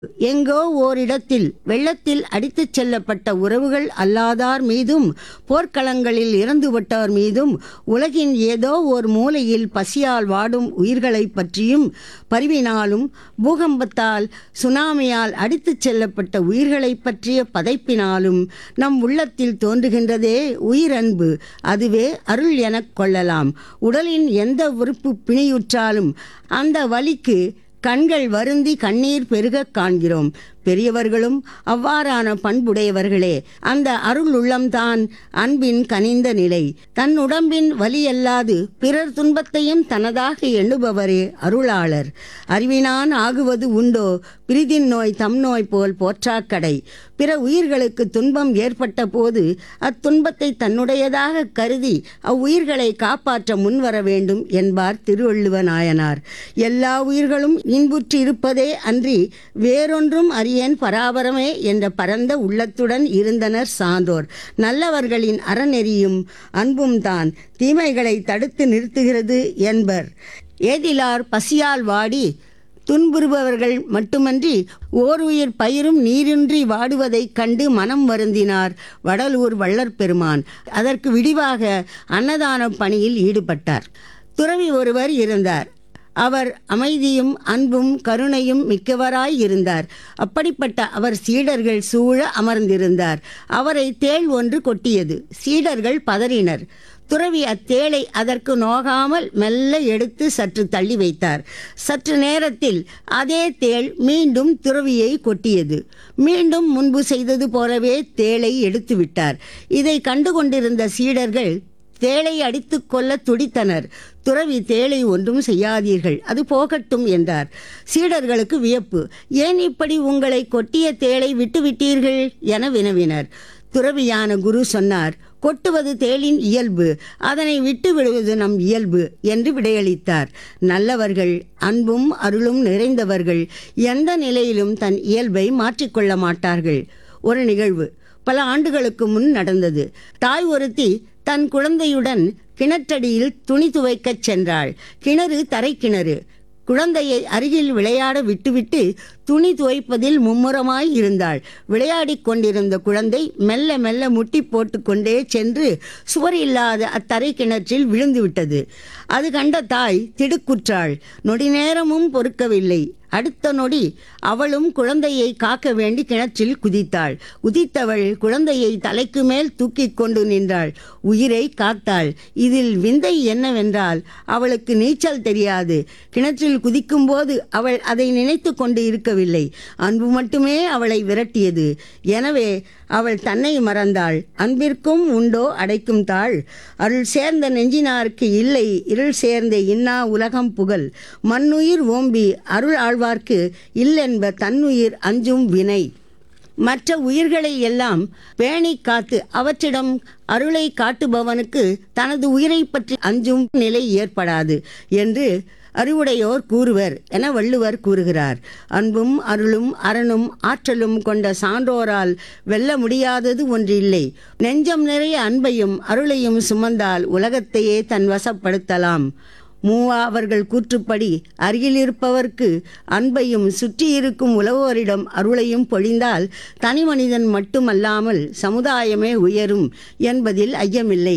எங்கோ ஓரிடத்தில் வெள்ளத்தில் அடித்துச் செல்லப்பட்ட உறவுகள் அல்லாதார் மீதும் போர்க்களங்களில் இறந்துவிட்டோர் மீதும் உலகின் ஏதோ ஓர் மூலையில் பசியால் வாடும் உயிர்களைப் பற்றியும் பரிவினாலும் பூகம்பத்தால் சுனாமியால் அடித்துச் செல்லப்பட்ட உயிர்களைப் பற்றிய பதைப்பினாலும் நம் உள்ளத்தில் தோன்றுகின்றதே உயிரன்பு அதுவே அருள் எனக் கொள்ளலாம் உடலின் எந்த உறுப்பு பிணியுற்றாலும் அந்த வலிக்கு கண்கள் வருந்தி கண்ணீர் பெருகக் காண்கிறோம் பெரியவர்களும் அவ்வாறான பண்புடையவர்களே அந்த அருள் உள்ளம்தான் அன்பின் கனிந்த நிலை தன் உடம்பின் வலியல்லாது பிறர் துன்பத்தையும் தனதாக எண்ணுபவரே அருளாளர் அறிவினான் ஆகுவது உண்டோ பிரிதின் நோய் தம் நோய் போல் போற்றாக்கடை பிற உயிர்களுக்கு துன்பம் ஏற்பட்ட போது அத்துன்பத்தை தன்னுடையதாக கருதி அவ்வுயிர்களை காப்பாற்ற முன்வர வேண்டும் என்பார் திருவள்ளுவ நாயனார் எல்லா உயிர்களும் இன்புற்று இருப்பதே அன்றி வேறொன்றும் அறியேன் பராபரமே என்ற பரந்த உள்ளத்துடன் இருந்தனர் சான்றோர் நல்லவர்களின் அறநெறியும் அன்பும் தான் தீமைகளை தடுத்து நிறுத்துகிறது என்பர் ஏதிலார் பசியால் வாடி துன்புறுபவர்கள் மட்டுமன்றி ஓர் உயிர் பயிரும் நீரின்றி வாடுவதைக் கண்டு மனம் வருந்தினார் வடலூர் வள்ளற் பெருமான் அதற்கு விடிவாக அன்னதான பணியில் ஈடுபட்டார் துறவி ஒருவர் இருந்தார் அவர் அமைதியும் அன்பும் கருணையும் மிக்கவராய் இருந்தார் அப்படிப்பட்ட அவர் சீடர்கள் சூழ அமர்ந்திருந்தார் அவரை தேள் ஒன்று கொட்டியது சீடர்கள் பதறினர் துறவி அத்தேளை அதற்கு நோகாமல் மெல்ல எடுத்து சற்று தள்ளி வைத்தார் சற்று நேரத்தில் அதே தேள் மீண்டும் துறவியை கொட்டியது மீண்டும் முன்பு செய்தது போலவே தேளை எடுத்து விட்டார் இதை கண்டு கொண்டிருந்த சீடர்கள் தேளை அடித்துக் கொள்ள துடித்தனர் துறவி தேளை ஒன்றும் செய்யாதீர்கள் அது போகட்டும் என்றார் சீடர்களுக்கு வியப்பு ஏன் இப்படி உங்களை கொட்டிய தேளை விட்டுவிட்டீர்கள் என வினவினர் துறவியான குரு சொன்னார் கொட்டுவது தேளின் இயல்பு அதனை விட்டு விடுவது நம் இயல்பு என்று விடையளித்தார் நல்லவர்கள் அன்பும் அருளும் நிறைந்தவர்கள் எந்த நிலையிலும் தன் இயல்பை மாற்றிக்கொள்ள மாட்டார்கள் ஒரு நிகழ்வு பல ஆண்டுகளுக்கு முன் நடந்தது தாய் ஒருத்தி தன் குழந்தையுடன் கிணற்றடியில் துணி துவைக்கச் சென்றாள் கிணறு தரைக்கிணறு குழந்தையை அருகில் விளையாட விட்டுவிட்டு துணி துவைப்பதில் மும்முரமாய் இருந்தாள் விளையாடிக் கொண்டிருந்த குழந்தை மெல்ல மெல்ல முட்டி போட்டுக்கொண்டே சென்று சுவர் இல்லாத அத்தரை கிணற்றில் விழுந்து விட்டது அது கண்ட தாய் திடுக்குற்றாள் நொடி நேரமும் பொறுக்கவில்லை அடுத்த நொடி அவளும் குழந்தையை காக்க வேண்டி கிணற்றில் குதித்தாள் குதித்தவள் குழந்தையை தலைக்கு மேல் தூக்கிக் கொண்டு நின்றாள் உயிரை காத்தாள் இதில் விந்தை என்னவென்றால் அவளுக்கு நீச்சல் தெரியாது கிணற்றில் குதிக்கும்போது அவள் அதை நினைத்து கொண்டு இருக்கவில்லை அன்பு மட்டுமே அவளை விரட்டியது எனவே அவள் தன்னை மறந்தாள் அன்பிற்கும் உண்டோ அடைக்கும் தாள் அருள் சேர்ந்த நெஞ்சினாருக்கு இல்லை இருள் சேர்ந்த இன்னா உலகம் புகழ் மண்ணுயிர் ஓம்பி அருள் ஆழ்வார்க்கு இல்லென்ப தன்னுயிர் அஞ்சும் வினை மற்ற உயிர்களை எல்லாம் பேணி காத்து அவற்றிடம் அருளை காட்டுபவனுக்கு தனது உயிரை பற்றி அஞ்சும் நிலை ஏற்படாது என்று அறிவுடையோர் கூறுவர் என வள்ளுவர் கூறுகிறார் அன்பும் அருளும் அரணும் ஆற்றலும் கொண்ட சான்றோரால் வெல்ல முடியாதது ஒன்றில்லை நெஞ்சம் நிறைய அன்பையும் அருளையும் சுமந்தால் உலகத்தையே தன் வசப்படுத்தலாம் மூவா அவர்கள் கூற்றுப்படி அருகில் இருப்பவர்க்கு அன்பையும் சுற்றியிருக்கும் உலவோரிடம் அருளையும் பொழிந்தால் தனி மனிதன் மட்டுமல்லாமல் சமுதாயமே உயரும் என்பதில் ஐயமில்லை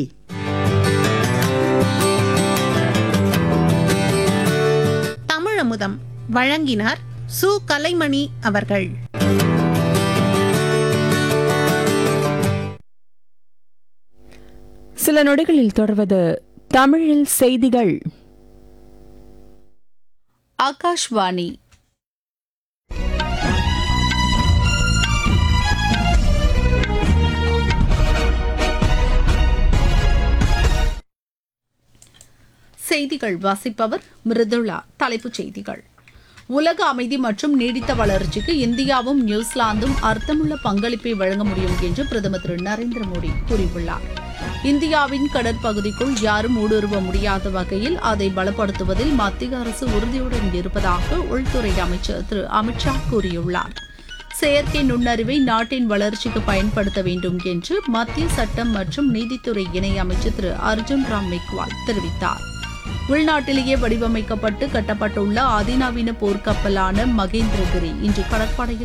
தமிழமுதம் வழங்கினார் சு கலைமணி அவர்கள் சில நொடிகளில் தொடர்வது தமிழில் செய்திகள் ஆகாஷ்வாணி செய்திகள் வாசிப்பவர் மிருதுளா தலைப்புச் செய்திகள் உலக அமைதி மற்றும் நீடித்த வளர்ச்சிக்கு இந்தியாவும் நியூசிலாந்தும் அர்த்தமுள்ள பங்களிப்பை வழங்க முடியும் என்று பிரதமர் திரு நரேந்திர மோடி கூறியுள்ளார் இந்தியாவின் கடற்பகுதிக்குள் யாரும் ஊடுருவ முடியாத வகையில் அதை பலப்படுத்துவதில் மத்திய அரசு உறுதியுடன் இருப்பதாக உள்துறை அமைச்சர் திரு அமித்ஷா கூறியுள்ளார் செயற்கை நுண்ணறிவை நாட்டின் வளர்ச்சிக்கு பயன்படுத்த வேண்டும் என்று மத்திய சட்டம் மற்றும் நீதித்துறை இணை அமைச்சர் திரு அர்ஜுன் ராம் மெக்வால் தெரிவித்தார் உள்நாட்டிலேயே வடிவமைக்கப்பட்டு கட்டப்பட்டுள்ள அதிநவீன போர்க்கப்பலான மகேந்திரகிரி இன்று கடற்படையில்